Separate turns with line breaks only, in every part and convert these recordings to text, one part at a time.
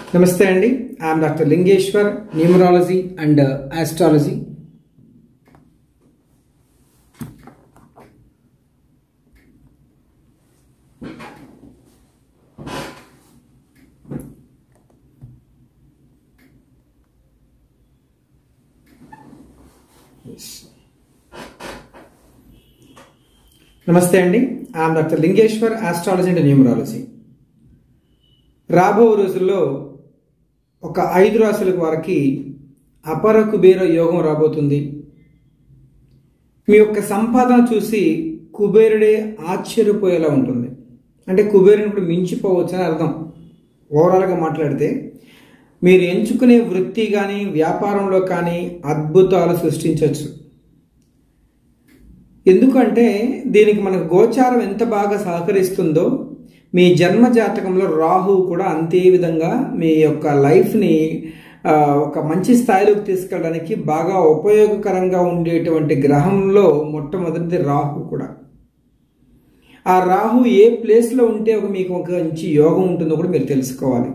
నమస్తే అండి I'm doctor Lingeshwar numerology and astrology నమస్తే అండి I'm doctor Lingeshwar astrology and numerology రాబో రోజుల్లో ఒక ఐదు రాసుల వారికి అపర కుబేర యోగం రాబోతుంది మీ యొక్క సంపాదన చూసి కుబేరుడే ఆశ్చర్యపోయేలా ఉంటుంది అంటే కుబేరుని ఇప్పుడు మించిపోవచ్చు అని అర్థం ఓవరాల్గా మాట్లాడితే మీరు ఎంచుకునే వృత్తి కానీ వ్యాపారంలో కానీ అద్భుతాలు సృష్టించవచ్చు ఎందుకంటే దీనికి మనకు గోచారం ఎంత బాగా సహకరిస్తుందో మీ జన్మ జాతకంలో రాహు కూడా అంతే విధంగా మీ యొక్క లైఫ్ని ఆ, ఒక మంచి స్థాయిలోకి తీసుకెళ్ళడానికి బాగా ఉపయోగకరంగా ఉండేటువంటి గ్రహంలో మొట్టమొదటిది రాహు కూడా ఆ రాహు ఏ ప్లేస్లో ఉంటే ఒక మీకు ఒక మంచి యోగం ఉంటుందో కూడా మీరు తెలుసుకోవాలి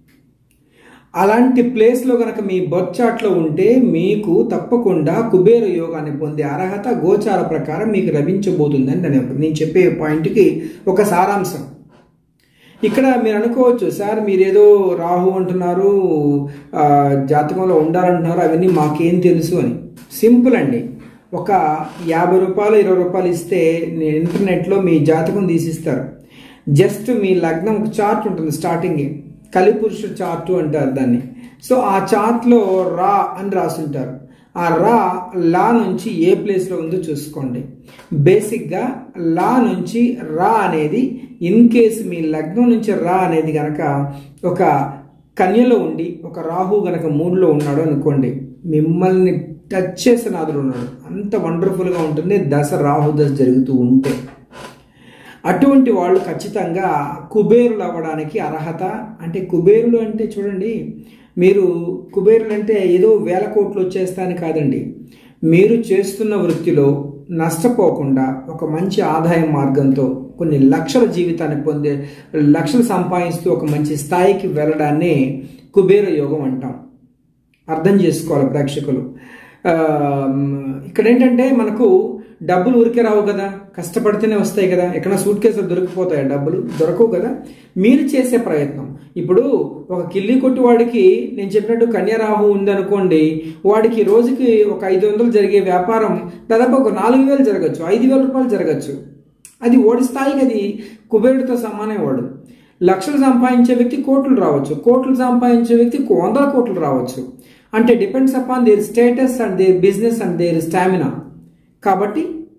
అలాంటి ప్లేస్లో కనుక మీ బర్త్ చార్ట్లో ఉంటే మీకు తప్పకుండా కుబేర యోగాన్ని పొందే అర్హత గోచార ప్రకారం మీకు లభించబోతుందని నేను నేను చెప్పే పాయింట్కి ఒక సారాంశం ఇక్కడ మీరు అనుకోవచ్చు సార్ మీరేదో రాహు అంటున్నారు ఆ, జాతకంలో ఉండాలంటున్నారు అవన్నీ మాకేం తెలుసు అని సింపుల్ అండి ఒక యాభై రూపాయలు ఇరవై రూపాయలు ఇస్తే నేను ఇంటర్నెట్లో మీ జాతకం తీసిస్తారు జస్ట్ మీ లగ్నం ఒక చార్ట్ ఉంటుంది స్టార్టింగ్ కలిపురుష చార్టు అంటారు దాన్ని సో ఆ చార్ట్లో రా అని రాసుంటారు ఆ రా లా నుంచి ఏ ప్లేస్లో ఉందో చూసుకోండి బేసిక్గా లా నుంచి రా అనేది ఇన్ కేస్ మీ లగ్నం నుంచి రా అనేది గనక ఒక కన్యలో ఉండి ఒక రాహు గనక మూడులో ఉన్నాడు అనుకోండి మిమ్మల్ని టచ్ చేసిన నాదుడు ఉన్నాడు అంత వండర్ఫుల్గా ఉంటుంది దశ రాహు దశ జరుగుతూ ఉంటే అటువంటి వాళ్ళు ఖచ్చితంగా కుబేరులు అవ్వడానికి అర్హత అంటే కుబేరులు అంటే చూడండి మీరు కుబేరులు అంటే ఏదో వేల కోట్లు వచ్చేస్తాని కాదండి మీరు చేస్తున్న వృత్తిలో నష్టపోకుండా ఒక మంచి ఆదాయ మార్గంతో కొన్ని లక్షల జీవితాన్ని పొందే లక్షలు సంపాదిస్తూ ఒక మంచి స్థాయికి వెళ్ళడాన్ని కుబేర యోగం అంటాం అర్థం చేసుకోవాలి ప్రేక్షకులు ఆ, ఇక్కడ ఏంటంటే మనకు డబ్బులు ఊరికే రావు కదా కష్టపడితేనే వస్తాయి కదా ఎక్కడ సూట్ కేసులు దొరికిపోతాయి డబ్బులు దొరకవు కదా మీరు చేసే ప్రయత్నం ఇప్పుడు ఒక కిల్లి కొట్టు వాడికి నేను చెప్పినట్టు కన్యరాహు ఉందనుకోండి వాడికి రోజుకి ఒక ఐదు వందలు జరిగే వ్యాపారం దాదాపు ఒక నాలుగు వేలు జరగచ్చు ఐదు వేల రూపాయలు జరగచ్చు అది ఓడి స్థాయికి అది కుబేరుడితో సమానమే వాడు లక్షలు సంపాదించే వ్యక్తి కోట్లు రావచ్చు కోట్లు సంపాదించే వ్యక్తి వందల కోట్లు రావచ్చు అంటే depends upon their status and their business and their stamina కాబట్టి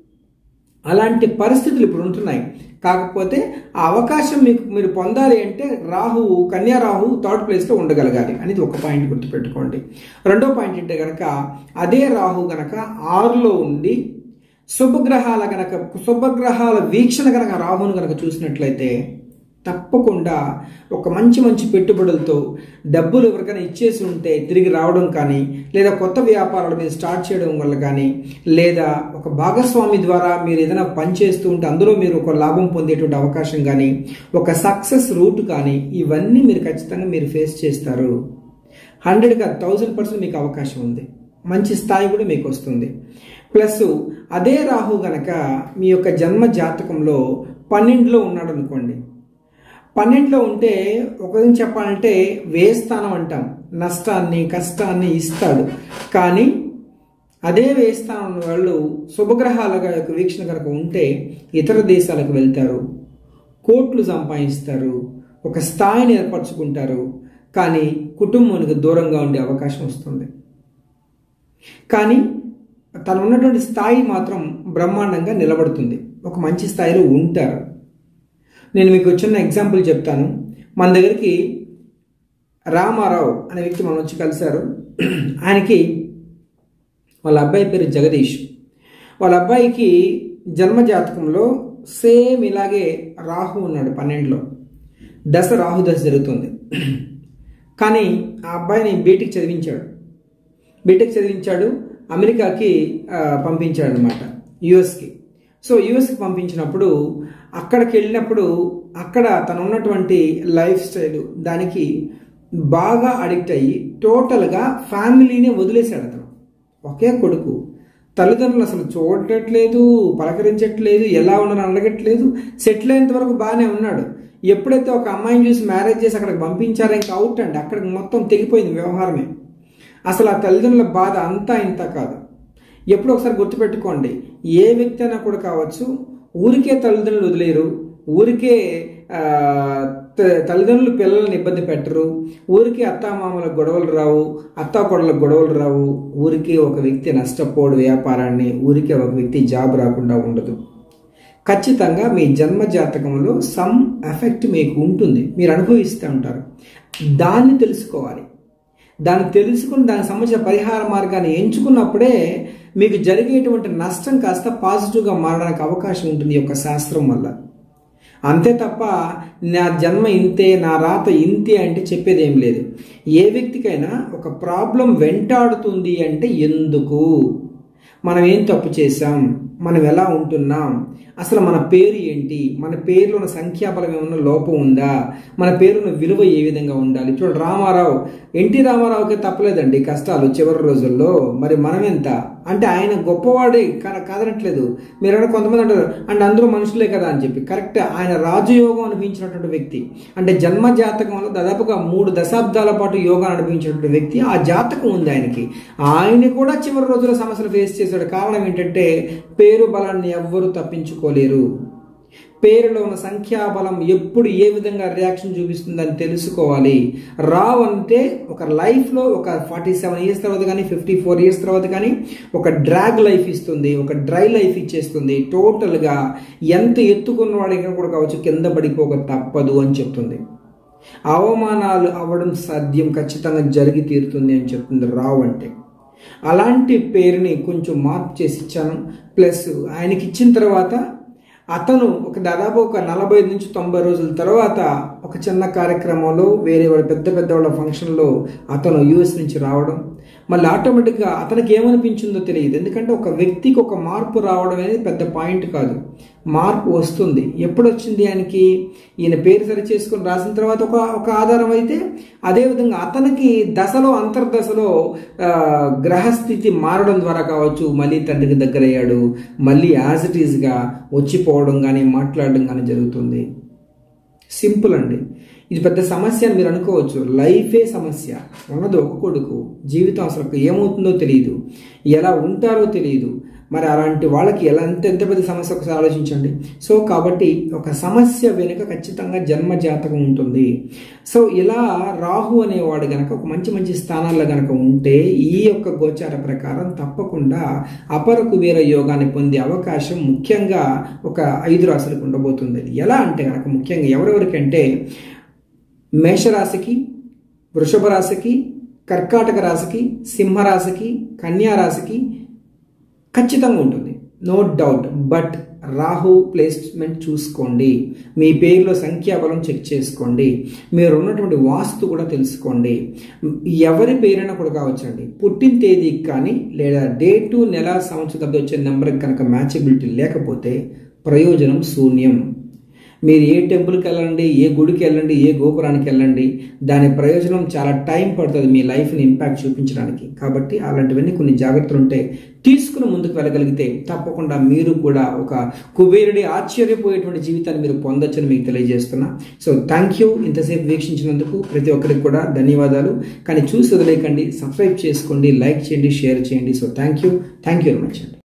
అలాంటి పరిస్థితులు ఇప్పుడు ఉంటున్నాయి కాకపోతే ఆ అవకాశం మీకు మీరు పొందాలి అంటే రాహువు కన్యా రాహు థర్డ్ ప్లేస్లో ఉండగలగాలి అనేది ఒక పాయింట్ గుర్తుపెట్టుకోండి రెండో పాయింట్ అంటే కనుక అదే రాహు గనక ఆరులో ఉండి శుభగ్రహాల గనక శుభగ్రహాల వీక్షణ గనక రాహును గనక చూసినట్లయితే తప్పకుండా ఒక మంచి మంచి పెట్టుబడులతో డబ్బులు ఎవరికైనా ఇచ్చేసి ఉంటే తిరిగి రావడం కానీ లేదా కొత్త వ్యాపారాలు మీరు స్టార్ట్ చేయడం వల్ల కానీ లేదా ఒక భాగస్వామి ద్వారా మీరు ఏదైనా పని చేస్తూ ఉంటే అందులో మీరు ఒక లాభం పొందేటువంటి అవకాశం కానీ ఒక సక్సెస్ రూట్ కానీ ఇవన్నీ మీరు ఖచ్చితంగా మీరు ఫేస్ చేస్తారు హండ్రెడ్గా థౌజండ్ పర్సెంట్ మీకు అవకాశం ఉంది మంచి స్థాయి కూడా మీకు వస్తుంది ప్లస్ అదే రాహు గనక మీ యొక్క జన్మ జాతకంలో పన్నెండులో ఉన్నాడు అనుకోండి పన్నెండులో ఉంటే ఒక విధంగా చెప్పాలంటే వేస్థానం అంటాం నష్టాన్ని కష్టాన్ని ఇస్తాడు కానీ అదే వేస్థానం ఉన్న వాళ్ళు శుభగ్రహాల యొక్క వీక్షణ కనుక ఉంటే ఇతర దేశాలకు వెళ్తారు కోట్లు సంపాదిస్తారు ఒక స్థాయిని ఏర్పరచుకుంటారు కానీ కుటుంబానికి దూరంగా ఉండే అవకాశం వస్తుంది కానీ తను ఉన్నటువంటి స్థాయి మాత్రం బ్రహ్మాండంగా నిలబడుతుంది ఒక మంచి స్థాయిలో ఉంటారు నేను మీకు చిన్న ఎగ్జాంపుల్ చెప్తాను మన దగ్గరికి రామారావు అనే వ్యక్తి మనం వచ్చి కలిశారు ఆయనకి వాళ్ళ అబ్బాయి పేరు జగదీష్ వాళ్ళ అబ్బాయికి జన్మజాతకంలో సేమ్ ఇలాగే రాహు ఉన్నాడు పన్నెండులో దశ రాహు దశ జరుగుతుంది కానీ ఆ అబ్బాయిని బీటెక్ చదివించాడు బీటెక్ చదివించాడు అమెరికాకి ఆ, పంపించాడు అనమాట యుఎస్కి సో యుఎస్కి పంపించినప్పుడు అక్కడికి వెళ్ళినప్పుడు అక్కడ తను ఉన్నటువంటి లైఫ్ స్టైల్ దానికి బాగా అడిక్ట్ అయ్యి టోటల్గా ఫ్యామిలీని వదిలేశాడు అతను ఒకే కొడుకు తల్లిదండ్రులు అసలు చూడట్లేదు పలకరించట్లేదు ఎలా ఉన్నారని అడగట్లేదు సెటిల్ అయ్యేంత వరకు బాగానే ఉన్నాడు ఎప్పుడైతే ఒక అమ్మాయిని చూసి మ్యారేజ్ చేసి అక్కడికి పంపించారో ఇంకా అవుట్ అండి అక్కడికి మొత్తం తెగిపోయింది వ్యవహారమే అసలు ఆ తల్లిదండ్రుల బాధ అంతా ఇంత కాదు ఎప్పుడు ఒకసారి గుర్తుపెట్టుకోండి ఏ వ్యక్తి అయినా కూడా కావచ్చు ఊరికే తల్లిదండ్రులు వదిలేరు ఊరికే ఆ, త- తల్లిదండ్రులు పిల్లల్ని ఇబ్బంది పెట్టరు ఊరికే అత్తామామల గొడవలు రావు అత్తా కొడల గొడవలు రావు ఊరికే ఒక వ్యక్తి నష్టపోడు వ్యాపారాన్ని ఊరికే ఒక వ్యక్తి జాబ్ రాకుండా ఉండదు ఖచ్చితంగా మీ జన్మ జాతకంలో సమ్ ఎఫెక్ట్ మీకు ఉంటుంది మీరు అనుభవిస్తూ ఉంటారు దాన్ని తెలుసుకోవాలి దాన్ని తెలుసుకుని దానికి సంబంధించిన పరిహార మార్గాన్ని ఎంచుకున్నప్పుడే మీకు జరిగేటువంటి నష్టం కాస్త పాజిటివ్గా మారడానికి అవకాశం ఉంటుంది ఈ యొక్క శాస్త్రం వల్ల అంతే తప్ప నా జన్మ ఇంతే నా రాత ఇంతే అంటే చెప్పేది ఏం లేదు ఏ వ్యక్తికైనా ఒక ప్రాబ్లం వెంటాడుతుంది అంటే ఎందుకు మనం ఏం తప్పు చేశాం మనం ఎలా ఉంటున్నాం అసలు మన పేరు ఏంటి మన పేరులో ఉన్న సంఖ్యాబలం ఏమన్నా లోపం ఉందా మన పేరున్న విలువ ఏ విధంగా ఉండాలి చూడండి రామారావు ఎన్టీ రామారావుకి తప్పలేదండి కష్టాలు చివరి రోజుల్లో మరి మనం ఎంత అంటే ఆయన గొప్పవాడే కా- కాదనట్లేదు మీరు అన్న కొంతమంది అంటారు అంటే అందరూ మనుషులే కదా అని చెప్పి కరెక్ట్ ఆయన రాజయోగం అనిపించినటువంటి వ్యక్తి అంటే జన్మ జాతకంలో దాదాపుగా మూడు దశాబ్దాల పాటు యోగా అనిపించినటువంటి వ్యక్తి ఆ జాతకం ఉంది ఆయనకి ఆయన కూడా చివరి రోజుల సమస్యలు ఫేస్ చేశాడు కారణం ఏంటంటే పేరు బలాన్ని ఎవ్వరూ తప్పించుకోలేరు పేరులో ఉన్న సంఖ్యాబలం ఎప్పుడు ఏ విధంగా రియాక్షన్ చూపిస్తుందని తెలుసుకోవాలి రావ్ అంటే ఒక లైఫ్లో ఒక ఫార్టీ సెవెన్ ఇయర్స్ తర్వాత కానీ ఫిఫ్టీ ఫోర్ ఇయర్స్ తర్వాత కానీ ఒక డ్రాగ్ లైఫ్ ఇస్తుంది ఒక డ్రై లైఫ్ ఇచ్చేస్తుంది టోటల్గా ఎంత ఎత్తుకున్న వాడికి కూడా కావచ్చు కింద పడిపోక తప్పదు అని చెప్తుంది అవమానాలు అవ్వడం సాధ్యం ఖచ్చితంగా జరిగి తీరుతుంది అని చెప్తుంది రావు అంటే అలాంటి పేరుని కొంచెం మార్పు చేసి ఇచ్చాను ప్లస్ ఆయనకి ఇచ్చిన తర్వాత అతను ఒక దాదాపు ఒక నలభై నుంచి తొంభై రోజుల తర్వాత ఒక చిన్న కార్యక్రమంలో వేరే వాళ్ళ పెద్ద పెద్ద వాళ్ళ ఫంక్షన్లో అతను యూఎస్ నుంచి రావడం మళ్ళీ ఆటోమేటిక్గా అతనికి ఏమనిపించిందో తెలియదు ఎందుకంటే ఒక వ్యక్తికి ఒక మార్పు రావడం అనేది పెద్ద పాయింట్ కాదు మార్పు వస్తుంది ఎప్పుడు వచ్చింది ఆయనకి ఈయన పేరు సరి చేసుకొని రాసిన తర్వాత ఒక ఒక ఆధారం అయితే అదేవిధంగా అతనికి దశలో అంతర్దశలో ఆ, గ్రహస్థితి మారడం ద్వారా కావచ్చు మళ్ళీ తండ్రికి దగ్గరయ్యాడు మళ్ళీ యాజ్ ఇట్ ఈజ్గా వచ్చిపోవడం కానీ మాట్లాడడం కానీ జరుగుతుంది సింపుల్ అండి ఇది పెద్ద సమస్య అని మీరు అనుకోవచ్చు లైఫే సమస్య ఉన్నది ఒక కొడుకు జీవితం అసలు ఏమవుతుందో తెలియదు ఎలా ఉంటారో తెలియదు మరి అలాంటి వాళ్ళకి ఎలా ఎంత ఎంత పెద్ద సమస్య ఒకసారి ఆలోచించండి సో కాబట్టి ఒక సమస్య వెనుక ఖచ్చితంగా జన్మ జాతకం ఉంటుంది సో ఇలా రాహు అనేవాడు గనక ఒక మంచి మంచి స్థానాల్లో గనక ఉంటే ఈ యొక్క గోచార ప్రకారం తప్పకుండా అపర కుబేర యోగాన్ని పొందే అవకాశం ముఖ్యంగా ఒక ఐదు రాశులకు ఉండబోతుంది ఎలా అంటే గనక ముఖ్యంగా ఎవరెవరికంటే మేషరాశికి వృషభ రాశికి కర్కాటక రాశికి సింహరాశికి కన్యా రాశికి ఖచ్చితంగా ఉంటుంది no doubt but Rahu placement చూసుకోండి మీ పేరులో సంఖ్యాబలం చెక్ చేసుకోండి మీరు ఉన్నటువంటి వాస్తు కూడా తెలుసుకోండి ఎవరి పేరైనా కూడా కావచ్చండి పుట్టిన తేదీకి కానీ లేదా డేటు నెల సంవత్సరం వచ్చే నెంబర్కి కనుక మ్యాచబిలిటీ లేకపోతే ప్రయోజనం శూన్యం మీరు ఏ టెంపుల్కి వెళ్ళండి ఏ గుడికి వెళ్ళండి ఏ గోపురానికి వెళ్ళండి దాని ప్రయోజనం చాలా టైం పడుతుంది మీ లైఫ్ని ఇంపాక్ట్ చూపించడానికి కాబట్టి అలాంటివన్నీ కొన్ని జాగ్రత్తలు ఉంటే తీసుకుని ముందుకు వెళ్ళగలిగితే తప్పకుండా మీరు కూడా ఒక కుబేరుడి ఆశ్చర్యపోయేటువంటి జీవితాన్ని మీరు పొందొచ్చని మీకు తెలియజేస్తున్నా సో థ్యాంక్ యూ ఇంతసేపు వీక్షించినందుకు ప్రతి ఒక్కరికి కూడా ధన్యవాదాలు కానీ చూసి వదిలేకండి సబ్స్క్రైబ్ చేసుకోండి లైక్ చేయండి షేర్ చేయండి so thank you thank you very much అండి